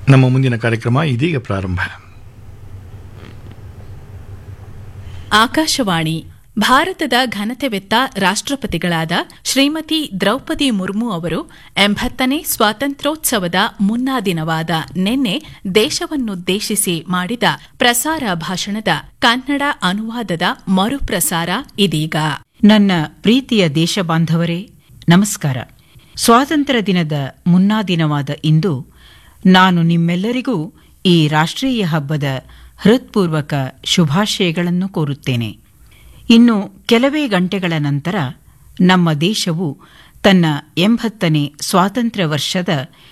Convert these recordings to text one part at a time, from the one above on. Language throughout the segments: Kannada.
ನಮ್ಮ ಮುಂದಿನ ಕಾರ್ಯಕ್ರಮ ಇದೀಗ ಪ್ರಾರಂಭ ಆಕಾಶವಾಣಿ ಭಾರತದ ಘನತೆವೆತ್ತ ರಾಷ್ಟ್ರಪತಿಗಳಾದ ಶ್ರೀಮತಿ ದ್ರೌಪದಿ ಮುರ್ಮು ಅವರು ಎಂಬತ್ತನೇ ಸ್ವಾತಂತ್ರ್ಯೋತ್ಸವದ ಮುನ್ನಾ ದಿನವಾದ ನಿನ್ನೆ ದೇಶವನ್ನುದ್ದೇಶಿಸಿ ಮಾಡಿದ ಪ್ರಸಾರ ಭಾಷಣದ ಕನ್ನಡ ಅನುವಾದದ ಮರುಪ್ರಸಾರ ಇದೀಗ ನನ್ನ ಪ್ರೀತಿಯ ದೇಶಬಾಂಧವರೇ ನಮಸ್ಕಾರ ಸ್ವಾತಂತ್ರ್ಯ ದಿನದ ಮುನ್ನಾ ದಿನವಾದ ಇಂದು ನಾನು ನಿಮ್ಮೆಲ್ಲರಿಗೂ ಈ ರಾಷ್ಟ್ರೀಯ ಹಬ್ಬದ ಹೃತ್ಪೂರ್ವಕ ಶುಭಾಶಯಗಳನ್ನು ಕೋರುತ್ತೇನೆ ಇನ್ನು ಕೆಲವೇ ಗಂಟೆಗಳ ನಂತರ ನಮ್ಮ ದೇಶವು ತನ್ನ ಎಂಬತ್ತನೇ ಸ್ವಾತಂತ್ರ್ಯ ವರ್ಷದ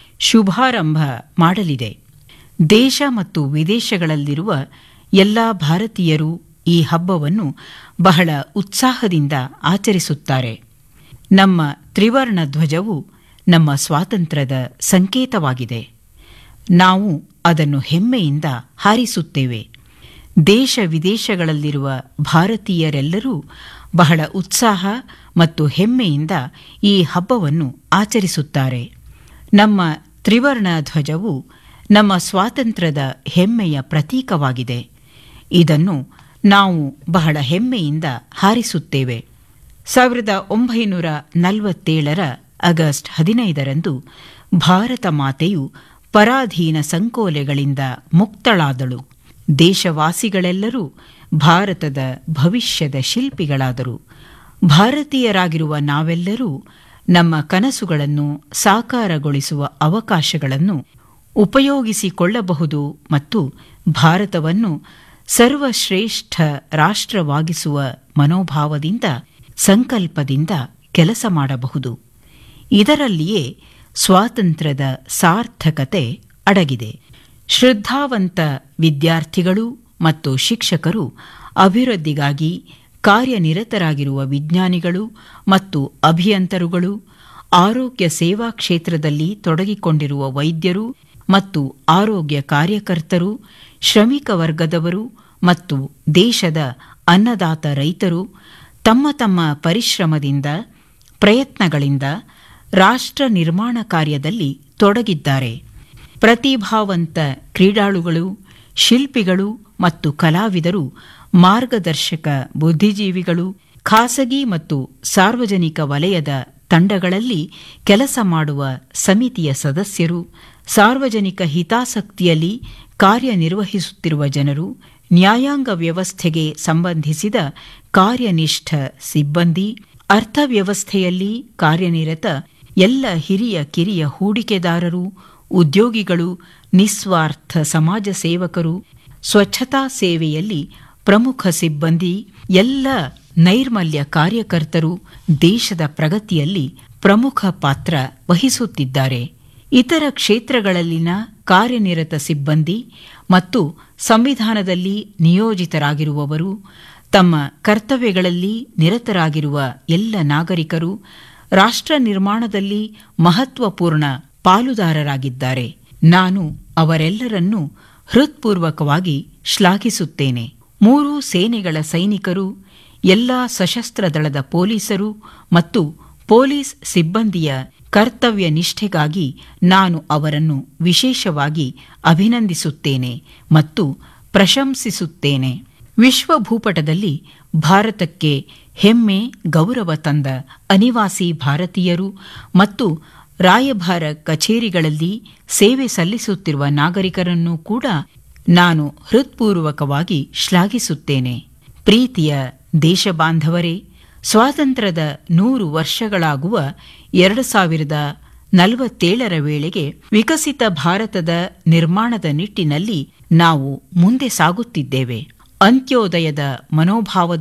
ಶುಭಾರಂಭ ಮಾಡಲಿದೆ ದೇಶ ಮತ್ತು ವಿದೇಶಗಳಲ್ಲಿರುವ ಎಲ್ಲ ಭಾರತೀಯರು ಈ ಹಬ್ಬವನ್ನು ಬಹಳ ಉತ್ಸಾಹದಿಂದ ಆಚರಿಸುತ್ತಾರೆ ನಮ್ಮ ತ್ರಿವರ್ಣ ಧ್ವಜವು ನಮ್ಮ ಸ್ವಾತಂತ್ರ್ಯದ ಸಂಕೇತವಾಗಿದೆ ನಾವು ಅದನ್ನು ಹೆಮ್ಮೆಯಿಂದ ಹಾರಿಸುತ್ತೇವೆ ದೇಶ ವಿದೇಶಗಳಲ್ಲಿರುವ ಭಾರತೀಯರೆಲ್ಲರೂ ಬಹಳ ಉತ್ಸಾಹ ಮತ್ತು ಹೆಮ್ಮೆಯಿಂದ ಈ ಹಬ್ಬವನ್ನು ಆಚರಿಸುತ್ತಾರೆ ನಮ್ಮ ತ್ರಿವರ್ಣ ಧ್ವಜವು ನಮ್ಮ ಸ್ವಾತಂತ್ರ್ಯದ ಹೆಮ್ಮೆಯ ಪ್ರತೀಕವಾಗಿದೆ ಇದನ್ನು ನಾವು ಬಹಳ ಹೆಮ್ಮೆಯಿಂದ ಹಾರಿಸುತ್ತೇವೆ ಸಾವಿರದ ಒಂಬೈನೂರ ನಲವತ್ತೇಳರ ಆಗಸ್ಟ್ ಹದಿನೈದರಂದು ಭಾರತ ಮಾತೆಯು ಪರಾಧೀನ ಸಂಕೋಲೆಗಳಿಂದ ಮುಕ್ತಳಾದಳು ದೇಶವಾಸಿಗಳೆಲ್ಲರೂ ಭಾರತದ ಭವಿಷ್ಯದ ಶಿಲ್ಪಿಗಳಾದರು ಭಾರತೀಯರಾಗಿರುವ ನಾವೆಲ್ಲರೂ ನಮ್ಮ ಕನಸುಗಳನ್ನು ಸಾಕಾರಗೊಳಿಸುವ ಅವಕಾಶಗಳನ್ನು ಉಪಯೋಗಿಸಿಕೊಳ್ಳಬಹುದು ಮತ್ತು ಭಾರತವನ್ನು ಸರ್ವಶ್ರೇಷ್ಠ ರಾಷ್ಟ್ರವಾಗಿಸುವ ಮನೋಭಾವದಿಂದ ಸಂಕಲ್ಪದಿಂದ ಕೆಲಸ ಮಾಡಬಹುದು ಇದರಲ್ಲಿಯೇ ಸ್ವಾತಂತ್ರ್ಯದ ಸಾರ್ಥಕತೆ ಅಡಗಿದೆ ಶ್ರದ್ಧಾವಂತ ವಿದ್ಯಾರ್ಥಿಗಳು ಮತ್ತು ಶಿಕ್ಷಕರು ಅಭಿವೃದ್ಧಿಗಾಗಿ ಕಾರ್ಯನಿರತರಾಗಿರುವ ವಿಜ್ಞಾನಿಗಳು ಮತ್ತು ಅಭಿಯಂತರುಗಳು ಆರೋಗ್ಯ ಸೇವಾ ಕ್ಷೇತ್ರದಲ್ಲಿ ತೊಡಗಿಕೊಂಡಿರುವ ವೈದ್ಯರು ಮತ್ತು ಆರೋಗ್ಯ ಕಾರ್ಯಕರ್ತರು ಶ್ರಮಿಕ ವರ್ಗದವರು ಮತ್ತು ದೇಶದ ಅನ್ನದಾತ ರೈತರು ತಮ್ಮ ತಮ್ಮ ಪರಿಶ್ರಮದಿಂದ ಪ್ರಯತ್ನಗಳಿಂದ ರಾಷ್ಟ್ರ ನಿರ್ಮಾಣ ಕಾರ್ಯದಲ್ಲಿ ತೊಡಗಿದ್ದಾರೆ ಪ್ರತಿಭಾವಂತ ಕ್ರೀಡಾಳುಗಳು ಶಿಲ್ಪಿಗಳು ಮತ್ತು ಕಲಾವಿದರು ಮಾರ್ಗದರ್ಶಕ ಬುದ್ಧಿಜೀವಿಗಳು ಖಾಸಗಿ ಮತ್ತು ಸಾರ್ವಜನಿಕ ವಲಯದ ತಂಡಗಳಲ್ಲಿ ಕೆಲಸ ಮಾಡುವ ಸಮಿತಿಯ ಸದಸ್ಯರು ಸಾರ್ವಜನಿಕ ಹಿತಾಸಕ್ತಿಯಲ್ಲಿ ಕಾರ್ಯನಿರ್ವಹಿಸುತ್ತಿರುವ ಜನರು ನ್ಯಾಯಾಂಗ ವ್ಯವಸ್ಥೆಗೆ ಸಂಬಂಧಿಸಿದ ಕಾರ್ಯನಿಷ್ಠ ಸಿಬ್ಬಂದಿ ಅರ್ಥವ್ಯವಸ್ಥೆಯಲ್ಲಿ ಕಾರ್ಯನಿರತ ಎಲ್ಲ ಹಿರಿಯ ಕಿರಿಯ ಹೂಡಿಕೆದಾರರು ಉದ್ಯೋಗಿಗಳು ನಿಸ್ವಾರ್ಥ ಸಮಾಜ ಸೇವಕರು ಸ್ವಚ್ಛತಾ ಸೇವೆಯಲ್ಲಿ ಪ್ರಮುಖ ಸಿಬ್ಬಂದಿ ಎಲ್ಲ ನೈರ್ಮಲ್ಯ ಕಾರ್ಯಕರ್ತರು ದೇಶದ ಪ್ರಗತಿಯಲ್ಲಿ ಪ್ರಮುಖ ಪಾತ್ರ ವಹಿಸುತ್ತಿದ್ದಾರೆ ಇತರ ಕ್ಷೇತ್ರಗಳಲ್ಲಿನ ಕಾರ್ಯನಿರತ ಸಿಬ್ಬಂದಿ ಮತ್ತು ಸಂವಿಧಾನದಲ್ಲಿ ನಿಯೋಜಿತರಾಗಿರುವವರು ತಮ್ಮ ಕರ್ತವ್ಯಗಳಲ್ಲಿ ನಿರತರಾಗಿರುವ ಎಲ್ಲ ನಾಗರಿಕರು ರಾಷ್ಟ್ರ ನಿರ್ಮಾಣದಲ್ಲಿ ಮಹತ್ವಪೂರ್ಣ ಪಾಲುದಾರರಾಗಿದ್ದಾರೆ ನಾನು ಅವರೆಲ್ಲರನ್ನೂ ಹೃತ್ಪೂರ್ವಕವಾಗಿ ಶ್ಲಾಘಿಸುತ್ತೇನೆ ಮೂರೂ ಸೇನೆಗಳ ಸೈನಿಕರು ಎಲ್ಲ ಸಶಸ್ತ್ರ ದಳದ ಪೊಲೀಸರು ಮತ್ತು ಪೊಲೀಸ್ ಸಿಬ್ಬಂದಿಯ ಕರ್ತವ್ಯ ನಿಷ್ಠೆಗಾಗಿ ನಾನು ಅವರನ್ನು ವಿಶೇಷವಾಗಿ ಅಭಿನಂದಿಸುತ್ತೇನೆ ಮತ್ತು ಪ್ರಶಂಸಿಸುತ್ತೇನೆ ವಿಶ್ವ ಭೂಪಟದಲ್ಲಿ ಭಾರತಕ್ಕೆ ಹೆಮ್ಮೆ ಗೌರವ ತಂದ ಅನಿವಾಸಿ ಭಾರತೀಯರು ಮತ್ತು ರಾಯಭಾರ ಕಚೇರಿಗಳಲ್ಲಿ ಸೇವೆ ಸಲ್ಲಿಸುತ್ತಿರುವ ನಾಗರಿಕರನ್ನೂ ಕೂಡ ನಾನು ಹೃತ್ಪೂರ್ವಕವಾಗಿ ಶ್ಲಾಘಿಸುತ್ತೇನೆ ಪ್ರೀತಿಯ ದೇಶಬಾಂಧವರೇ ಸ್ವಾತಂತ್ರ್ಯದ ನೂರು ವರ್ಷಗಳಾಗುವ ಎರಡು ಸಾವಿರದ ನಲವತ್ತೇಳರ ವೇಳೆಗೆ ವಿಕಸಿತ ಭಾರತದ ನಿರ್ಮಾಣದ ನಿಟ್ಟಿನಲ್ಲಿ ನಾವು ಮುಂದೆ ಸಾಗುತ್ತಿದ್ದೇವೆ ಅಂತ್ಯೋದಯದ ಮನೋಭಾವದ